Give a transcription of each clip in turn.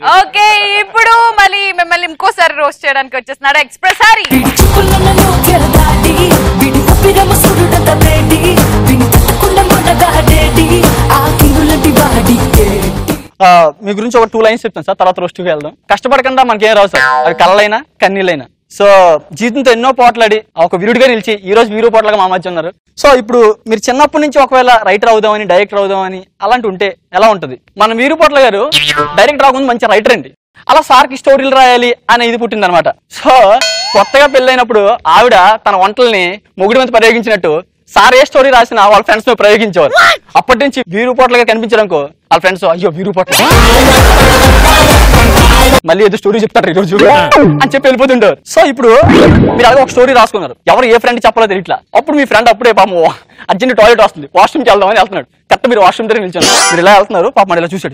Okay ఇప్పుడు మళ్ళీ మిమ్మల్ని ఇంకోసారి రోస్ట్ చేయడానికి వచ్చేస్తున్నాడు ఎక్స్ప్రెస్ హరి చుక్కులను కెరదాటి విడి ఉప్పిరమ సురుడత వేడి విని తట్టుకున్న మొడగాడేటి ఆ కింగులంటి వాడి ఆ, మీ గురించి ఒక టూ లైన్స్ చెప్తాను సార్ తర్వాత రోస్ట్కి వెళ్దాం కష్టపడకుండా మనకేం రావు సార్ అది కళ్ళైనా కన్నీళ్ళైనా సో జీవితంతో ఎన్నో పోట్లాడి ఒక విరుడిగా నిలిచి ఈ రోజు వీరు పోట్లగా మా మధ్య ఉన్నారు సో ఇప్పుడు మీరు చిన్నప్పటి నుంచి ఒకవేళ రైటర్ అవుదామని డైరెక్టర్ అవుదామని అలాంటి ఉంటే ఎలా ఉంటది మన వీరు పోట్ల గారు డైరెక్టర్ అవ్వకుండా మంచి రైటర్ అండి అలా సార్కి స్టోరీలు రాయాలి అనే ఇది పుట్టింది అనమాట సో కొత్తగా పెళ్ళైనప్పుడు ఆవిడ తన వంటల్ని మొగుడి మీద ప్రయోగించినట్టు సార్ ఏ స్టోరీ రాసినా వాళ్ళ ఫ్రెండ్స్ మీద ప్రయోగించేవారు అప్పటి నుంచి వీరు పోట్లగా కనిపించడానికి వాళ్ళ ఫ్రెండ్స్ అయ్యో వీరు పోట్ల మళ్ళీ ఏదో స్టోరీ చెప్తారు ఈ రోజు అని చెప్పి వెళ్ళిపోతుంటారు సో ఇప్పుడు మీరు అలాగే ఒక స్టోరీ రాసుకున్నారు ఎవరు ఏ ఫ్రెండ్ చెప్పాలో తెలియట్లా అప్పుడు మీ ఫ్రెండ్ అప్పుడే పాపం అర్జెంట్ టాయిలెట్ వస్తుంది వాష్రూమ్కి వెళ్దామని వెళ్తున్నాడు కరెక్ట్ మీరు వాష్రూమ్ దగ్గర నిల్చొని మీరు ఇలా వెళ్తున్నారు పాపం ఇలా చూసాడు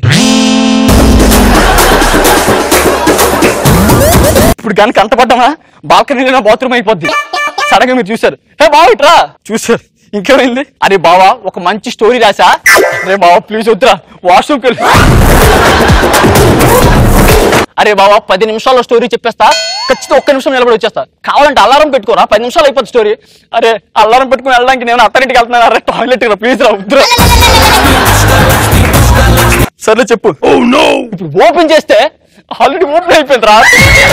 ఇప్పుడు గన్ కంటపడ్డామా బాల్కనీలో బాత్రూమ్ అయిపోద్ది సడన్ గా మీరు చూశారు హే బావ ఇట్రా చూశారు ఇంకేమైంది అరే బావా ఒక మంచి స్టోరీ రాసా అరే బావా ప్లీజ్ వద్దురా వాష్రూమ్కి వెళ్ళి అరే బావా పది నిమిషాల్లో స్టోరీ చెప్పేస్తా ఖచ్చితంగా ఒక్క నిమిషం నిలబడి వచ్చేస్తా కావాలంటే అలారం పెట్టుకోరా పది నిమిషాలు అయిపోతుంది స్టోరీ అరే అలారం పెట్టుకుని వెళ్ళడానికి నేను అత్తరింటికి వెళ్తున్నాను అరే టాయిలెట్ రా ప్లీజ్ రా వద్దురా సర్లే చెప్పు ఇప్పుడు ఓపెన్ చేస్తే ఆల్రెడీ ఓపెన్ అయిపోయింది రా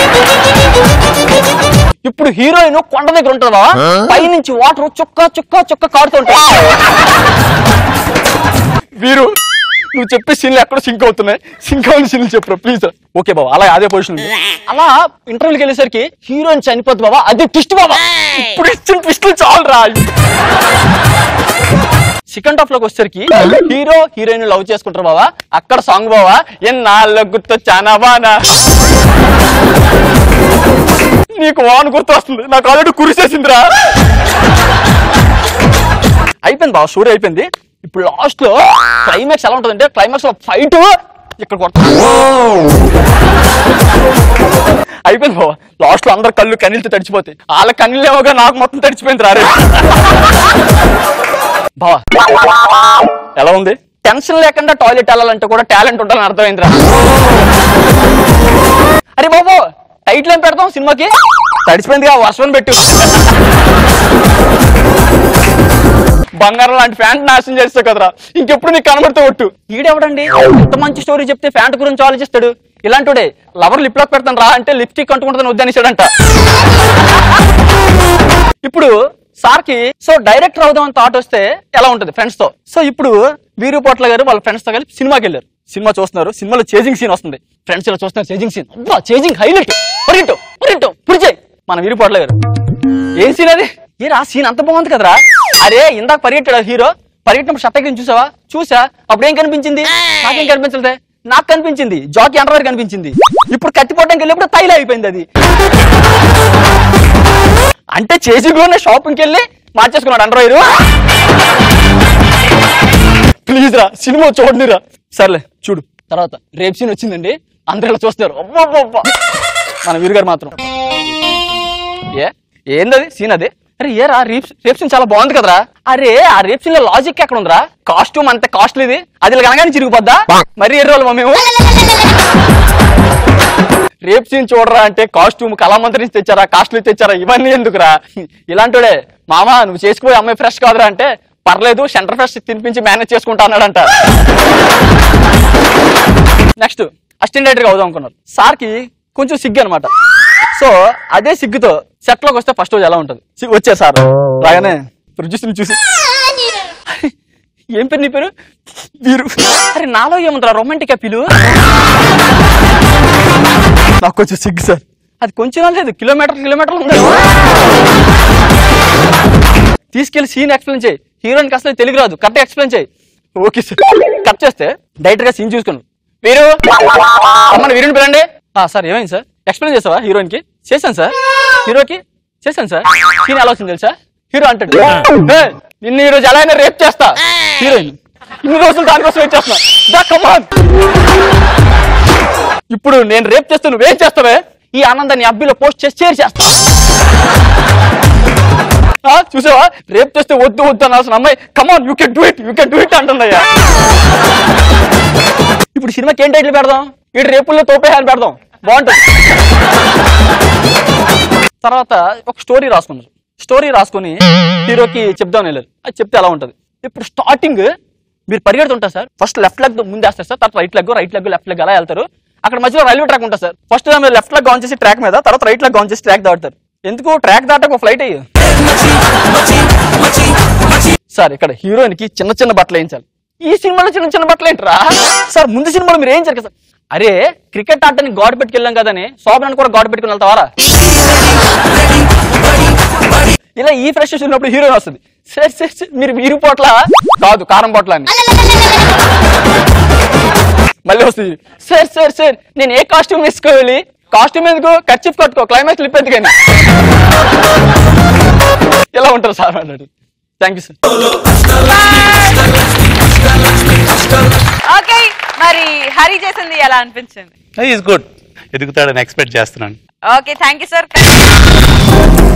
ఇప్పుడు హీరోయిన్ కొండ దగ్గర ఉంటుందా పైనుంచి వాటర్ చుక్క చుక్క చుక్క కాడుతుంటా వీరు నువ్వు చెప్పే సీన్లు ఎక్కడ సింక్ అవుతున్నాయి సింక్ అవున సీన్లు చెప్పురా ప్లీజ్ ఓకే బాబా అలా అదే పొజిషన్ ఉంది అలా ఇంటర్వ్యూకి వెళ్ళేసరికి హీరోయిన్ చనిపోద్ది బాబా అది ట్విస్ట్ బాబా ఇప్పుడు ఇచ్చిన ట్విస్టులు చాలు రా సెకండ్ హాఫ్ లోకి వచ్చేసరికి హీరో హీరోయిన్ లవ్ చేసుకుంటారు బావా అక్కడ సాంగ్ బావా ఎన్నాళ్ళ గుర్తొచ్చానా బానా నీకు వాన్ గుర్తు వస్తుంది నాకు ఆల్రెడీ కురిసేసిందిరా అయిపోయింది బావ స్టోరీ అయిపోయింది ఇప్పుడు లాస్ట్ లో క్లైమాక్స్ ఎలా ఉంటుందంటే క్లైమాక్స్ లో ఫైట్ ఇక్కడ కొడతా అయిపోయింది బావ లాస్ట్ లో అందరు కళ్ళు కన్నీళ్ళతో తడిచిపోతాయి వాళ్ళ కన్నీళ్ళు ఏమోగా నాకు మొత్తం తడిచిపోయింది రారే బావా ఎలా ఉంది టెన్షన్ లేకుండా టాయిలెట్ వెళ్ళాలంటే కూడా టాలెంట్ ఉండాలని అర్థమైందిరా అరే బాబు టైటిల్ ఏం పెడతాం సినిమాకి తడిచిపోయిందిగా వర్షం పెట్టు బంగారం లాంటి ఫ్యాంట్ నాశనం చేస్తావు కదరా ఇంకెప్పుడు నీకు కనబడుతూ ఒట్టు ఈడెవడండి ఎంత మంచి స్టోరీ చెప్తే ఫ్యాంట్ గురించి ఆలోచిస్తాడు ఇలాంటిడే లవర్ లిప్ లాక్ పెడతాను రా అంటే లిప్స్టిక్ అంటుకుంటుందని వద్దనిసాడంట ఇప్పుడు సార్కి సో డైరెక్టర్ అవుదాం అని థాట్ వస్తే ఎలా ఉంటది ఫ్రెండ్స్ తో సో ఇప్పుడు వీరు పోట్ల గారు వాళ్ళ ఫ్రెండ్స్ తో కలిపి సినిమాకి వెళ్ళారు సినిమా చూస్తున్నారు సినిమాలో చేజింగ్ సీన్ వస్తుంది ఫ్రెండ్స్ ఇలా చూస్తున్నారు చేజింగ్ సీన్ అబ్బా చేజింగ్ హైలైట్ పరిటో పరిటో పురిచేయి మన వీరు పోట్ల గారు ఏం సీన్ అది ఏరా సీన్ అంత బాగుంది కదరా అరే ఇందాక పరిగెట్టాడు హీరో పరిగెట్టినప్పుడు షట్ట గురించి చూసావా చూసా అప్పుడు ఏం కనిపించింది నాకేం కనిపించలేదే నాకు కనిపించింది జాకీ అండర్వేర్ కనిపించింది ఇప్పుడు కత్తిపోవడానికి వెళ్ళినప్పుడు తైల అయిపోయింది అది అంటే చేసిలోనే షాపింగ్కి వెళ్ళి మార్చేసుకున్నాడు అండర్వేర్ ప్లీజ్ రా సినిమా చూడండిరా సర్లే చూడు తర్వాత రేప్ సీన్ వచ్చిందండి అందరూ ఇలా చూస్తారు అబ్బబ్బబ్బా. మన వీరు గారు మాత్రం ఏ ఏందది సీన్ అది అరే ఏరా రేప్ రేప్ సీన్ చాలా బాగుంది కదరా అరే ఆ రేప్ సీన్ లో లాజిక్ ఎక్కడ ఉందిరా కాస్ట్యూమ్ అంత కాస్ట్లీ ఇది అది ఇలా కనగానే చిరిగిపోద్దా మరి ఎర్ర వాళ్ళు మేము రేప్ సీన్ చూడరా అంటే కాస్ట్యూమ్ కళామంత్రి నుంచి తెచ్చారా కాస్ట్లీ తెచ్చారా ఇవన్నీ ఎందుకురా ఇలాంటోడే మామా నువ్వు చేసుకుపోయి అమ్మాయి ఫ్రెష్ కాదురా అంటే పర్లేదు సెంటర్ ఫ్రెష్ తినిపించి మేనేజ్ చేసుకుంటా అన్నాడంట నెక్స్ట్ అసిస్టెంట్ డైరెక్టర్ అవుదాం అనుకున్నారు సార్కి కొంచెం సిగ్గు అనమాట సో అదే సిగ్గుతో సెట్ లోకి వస్తే ఫస్ట్ రోజు ఎలా ఉంటుంది సి- వచ్చే సార్ రాగానే ప్రొడ్యూసర్ చూసి "అరే, ఏం పేరు నీ పేరు వీరు అరే నాలో ఏముంటారా రొమాంటిక్ అప్పీలు నాకు కొంచెం సిగ్గు సార్ అది కొంచెం లేదు కిలోమీటర్ కిలోమీటర్లు ఉంది తీసుకెళ్లి సీన్ ఎక్స్ప్లెయిన్ చేయి హీరోయిన్ అసలు తెలుగు రాదు కరెక్ట్ ఎక్స్ప్లెయిన్ చేయి ఓకే సార్ కట్ చేస్తే డైరెక్ట్ గా సీన్ చూసుకోండి వీరు అమ్మని వీరుని పిలండి సార్ ఏమైంది సార్ ఎక్స్ప్లెయిన్ చేసావా హీరోయిన్ కి చేశాను సార్ హీరోకి చేశాను సార్ సీన్ ఎలా వచ్చింది తెలుసా హీరో అంటాడు "ఏయ్, నిన్ను ఈ రోజు ఎలా అయినా రేప్ చేస్తా హీరోయిన్ ఇన్ని రోజులు దానికోసం వెయిట్ చేస్తున్నా దా కమాన్ ఇప్పుడు నేను రేప్ చేస్తే నువ్వేం చేస్తావే ఈ ఆనందాన్ని అబ్బిలో పోస్ట్ చేసి షేర్ చేస్తా ఆ, చూసావా రేప్ చేస్తే వద్దు వద్దు అనాల్సిన అమ్మాయి come on you can do it you can do it అంటుందయ్యా ఇప్పుడు సినిమాకి ఏం టైటిల్ పెడదాం ఇటు రేపుల్లో తోపే అని పెడదాం బాగుంటుంది తర్వాత ఒక స్టోరీ రాసుకున్నారు స్టోరీ రాసుకొని హీరోకి చెప్దాం వెళ్ళారు అది చెప్తే ఎలా ఉంటుంది ఇప్పుడు స్టార్టింగ్ మీరు పరిగెడుతుంటారు సార్ ఫస్ట్ లెఫ్ట్ లెగ్ ముందు వేస్తారు సార్ తర్వాత right leg right leg left leg అలా వెళ్తారు అక్కడ మధ్యలో రైల్వే ట్రాక్ ఉంటుంది సార్ ఫస్ట్ మీరు లెఫ్ట్ లెగ్ ఆన్ చేసి ట్రాక్ మీద తర్వాత రైట్ లెగ్ ఆన్ చేసి ట్రాక్ దాటుతారు ఎందుకు ట్రాక్ దాటకు ఫ్లైట్ అయ్యి సార్ ఇక్కడ హీరోయిన్ కి చిన్న చిన్న బట్టలు వేయించాలి ఈ సినిమాలో చిన్న చిన్న బట్టలు ఏంట్రా సార్ ముందు సినిమాలో మీరు వేయించారు కదా సార్ అరే క్రికెట్ ఆడటానికి గాడ్ పెట్టుకెళ్ళాం కదని శోభనాన్ని కూడా గాడ్ పెట్టుకుని వెళ్తావారా ఇలా ఈ ఫ్రెష్ ఉన్నప్పుడు హీరోయిన్ వస్తుంది సార్ సార్ సార్, మీరు వీరు పోట్ల కాదు కారం పోట్ల అని మళ్ళీ వస్తుంది సార్ సార్ సార్ నేను ఏ కాస్ట్యూమ్ వేసుకోవాలి కాస్ట్యూమ్ ఎందుకు కచ్చిప్ కట్టుకో క్లైమాక్స్ లిప్ ఎందుకని ఇలా ఉంటారు సార్ అన్నాడు థ్యాంక్ యూ సార్ ఓకే మరి హరి చేసింది ఎలా అనిపించింది ఈజ్ గుడ్ ఎదుగుతాడని ఎక్స్పెక్ట్ చేస్తున్నాను ఓకే థ్యాంక్ యూ సార్